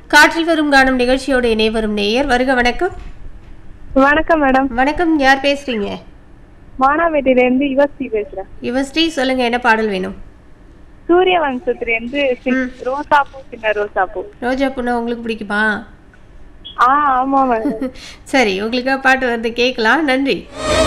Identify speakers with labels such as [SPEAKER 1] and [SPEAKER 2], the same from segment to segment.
[SPEAKER 1] காற்றில் வரும் காணும் நிகழ்ச்சியோட இணை வரும் நேயர் வருக வணக்கம்
[SPEAKER 2] வணக்கம் மேடம்
[SPEAKER 1] வணக்கம் யார் பேசுறீங்க
[SPEAKER 2] மானாவேட்டில இருந்து யுவஸ்ரீ பேசுறேன்
[SPEAKER 1] யுவஸ்ரீ சொல்லுங்க என்ன பாடல் வேணும்
[SPEAKER 2] சூரிய வம்சத்துல இருந்து சி-
[SPEAKER 1] ம்.
[SPEAKER 2] ரோசாப்பூ சின்ன ரோசாப்பூ
[SPEAKER 1] ரோஜா பூனா உங்களுக்கு பிடிக்குமா
[SPEAKER 2] ஆ ஆமா மேடம்
[SPEAKER 1] சரி உங்களுக்காக பாட்டு வந்து கேட்கலாம் நன்றி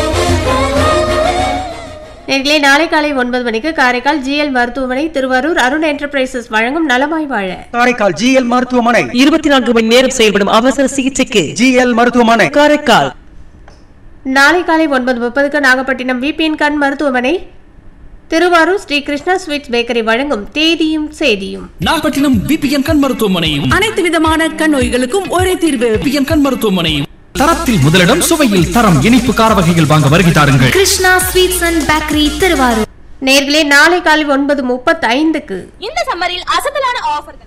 [SPEAKER 1] நேர்களே நாளை காலை ஒன்பது மணிக்கு காரைக்கால் ஜிஎல் மருத்துவமனை திருவாரூர் அருண் என்டர்பிரைசஸ் வழங்கும் நலமாய் வாழ
[SPEAKER 3] காரைக்கால் ஜிஎல் மருத்துவமனை
[SPEAKER 4] இருபத்தி நான்கு மணி நேரம் செயல்படும் அவசர சிகிச்சைக்கு
[SPEAKER 3] ஜிஎல் மருத்துவமனை
[SPEAKER 4] காரைக்கால்
[SPEAKER 1] நாளை காலை ஒன்பது முப்பதுக்கு நாகப்பட்டினம் விபிஎன் கண் மருத்துவமனை திருவாரூர் ஸ்ரீ கிருஷ்ணா ஸ்வீட்ஸ் பேக்கரி வழங்கும் தேதியும் செய்தியும்
[SPEAKER 5] நாகப்பட்டினம் பிபிஎன் கண் மருத்துவமனையும்
[SPEAKER 4] அனைத்து விதமான கண் நோய்களுக்கும் ஒரே தீர்வு
[SPEAKER 5] பிபிஎன் கண் மருத்துவமனையும் தரத்தில் முதலிடம் சுவையில் தரம் இனிப்பு கார வகைகள் வாங்க வருகை தாருங்கள்
[SPEAKER 6] Krishna sweets and bakery Thiruvarur
[SPEAKER 1] நேர்களே நாளை காலை ஒன்பது முப்பத்தி ஐந்துக்கு
[SPEAKER 6] இந்த சம்மரில் அசத்தலான ஆஃபர்கள்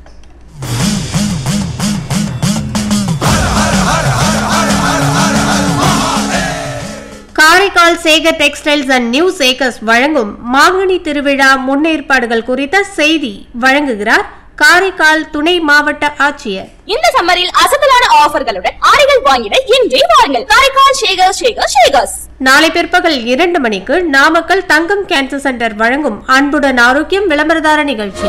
[SPEAKER 1] Karaikal Sekar textiles and new Sekars வழங்கும் மாங்கனி திருவிழா முன்னேற்பாடுகள் குறித்த செய்தி வழங்குகிறார் காரைக்கால் துணை மாவட்ட ஆட்சியர்
[SPEAKER 6] இந்த சம்மரில் அசத்தலான ஆஃபர்களுடன் ஆடைகள் வாங்கிட இன்றே வாருங்கள் காரைக்கால் ஷேகர் ஷேகர் ஷேகர்ஸ்
[SPEAKER 1] நாளை பிற்பகல் இரண்டு மணிக்கு நாமக்கல் தங்கம் கேன்சர் சென்டர் வழங்கும் அன்புடன் ஆரோக்கியம் விளம்பரதார நிகழ்ச்சி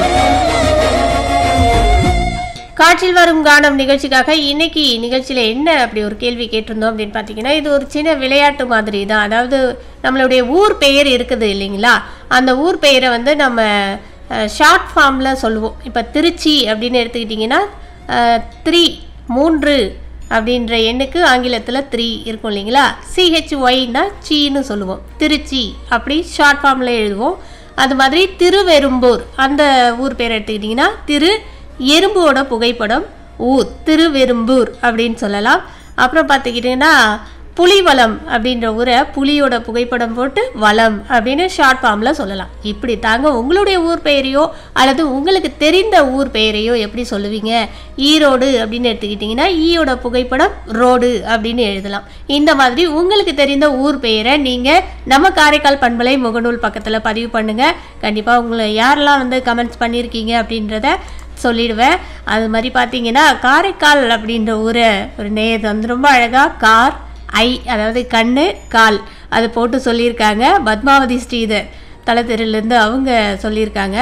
[SPEAKER 1] காற்றில் வரும் கானம் நிகழ்ச்சிக்காக இன்னைக்கு நிகழ்ச்சியில என்ன அப்படி ஒரு கேள்வி கேட்டிருந்தோம் அப்படின்னு பார்த்தீங்கன்னா இது ஒரு சின்ன விளையாட்டு மாதிரி தான் அதாவது நம்மளுடைய ஊர் பெயர் இருக்குது இல்லைங்களா அந்த ஊர் பெயரை வந்து நம்ம ஷார்ட் ஃபார்மில் சொல்லுவோம் இப்போ திருச்சி அப்படின்னு எடுத்துக்கிட்டிங்கன்னா த்ரீ மூன்று அப்படின்ற எண்ணுக்கு ஆங்கிலத்தில் த்ரீ இருக்கும் இல்லைங்களா சிஹெச்ஒய்னா சீன்னு சொல்லுவோம் திருச்சி அப்படி ஷார்ட் ஃபார்மில் எழுதுவோம் அது மாதிரி திருவெரும்பூர் அந்த ஊர் பேர் எடுத்துக்கிட்டிங்கன்னா திரு எறும்போட புகைப்படம் ஊர் திருவெரும்பூர் அப்படின்னு சொல்லலாம் அப்புறம் பார்த்துக்கிட்டிங்கன்னா புலிவலம் அப்படின்ற ஊரை புலியோட புகைப்படம் போட்டு வலம் அப்படின்னு ஷார்ட் ஃபார்மில் சொல்லலாம் இப்படி தாங்க உங்களுடைய ஊர் பெயரையோ அல்லது உங்களுக்கு தெரிந்த ஊர் பெயரையோ எப்படி சொல்லுவீங்க ஈரோடு அப்படின்னு எடுத்துக்கிட்டிங்கன்னா ஈயோட புகைப்படம் ரோடு அப்படின்னு எழுதலாம் இந்த மாதிரி உங்களுக்கு தெரிந்த ஊர் பெயரை நீங்கள் நம்ம காரைக்கால் பண்பலை முகநூல் பக்கத்தில் பதிவு பண்ணுங்கள் கண்டிப்பாக உங்களை யாரெல்லாம் வந்து கமெண்ட்ஸ் பண்ணியிருக்கீங்க அப்படின்றத சொல்லிடுவேன் அது மாதிரி பார்த்தீங்கன்னா காரைக்கால் அப்படின்ற ஊரை ஒரு நேர் வந்து ரொம்ப அழகாக கார் ஐ அதாவது கண்ணு கால் அது போட்டு சொல்லியிருக்காங்க பத்மாவதி ஸ்ரீதர் தலத்தெருலேருந்து அவங்க சொல்லியிருக்காங்க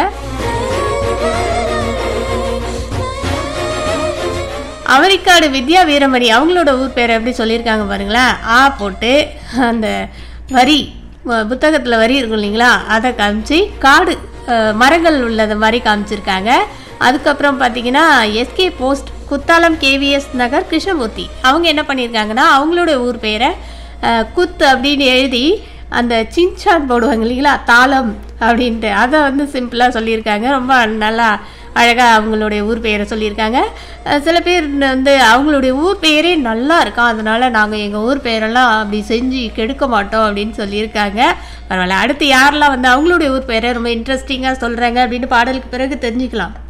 [SPEAKER 1] அமெரிக்காடு வித்யா வீரமணி அவங்களோட ஊர் பேரை எப்படி சொல்லியிருக்காங்க பாருங்களேன் ஆ போட்டு அந்த வரி புத்தகத்தில் வரி இருக்கும் இல்லைங்களா அதை காமிச்சு காடு அஹ், மரங்கள் உள்ளது மாதிரி காமிச்சிருக்காங்க அதுக்கப்புறம் பார்த்தீங்கன்னா S K post Kuthalam K V S Nagar Krishnamurthy அவங்க என்ன பண்ணியிருக்காங்கன்னா அவங்களோட ஊர் பேரை அஹ், குத் அப்படின்னு எழுதி அந்த சின்சான் போடுவாங்க இல்லைங்களா தாளம் அப்படின்ட்டு அதை வந்து சிம்பிளாக சொல்லியிருக்காங்க ரொம்ப நல்லா அழகாக அவங்களுடைய ஊர் பெயரை சொல்லியிருக்காங்க அஹ் சில பேர் வந்து அவங்களுடைய ஊர் பெயரே நல்லா இருக்கும் அதனால நாங்கள் எங்கள் ஊர் பெயரெல்லாம் அப்படி செஞ்சு கெடுக்க மாட்டோம் அப்படின்னு சொல்லியிருக்காங்க பரவாயில்ல அடுத்து யாரெல்லாம் வந்து அவங்களுடைய ஊர் பெயரை ரொம்ப இன்ட்ரெஸ்டிங்காக சொல்கிறாங்க அப்படின்னு பாடலுக்கு பிறகு தெரிஞ்சுக்கலாம்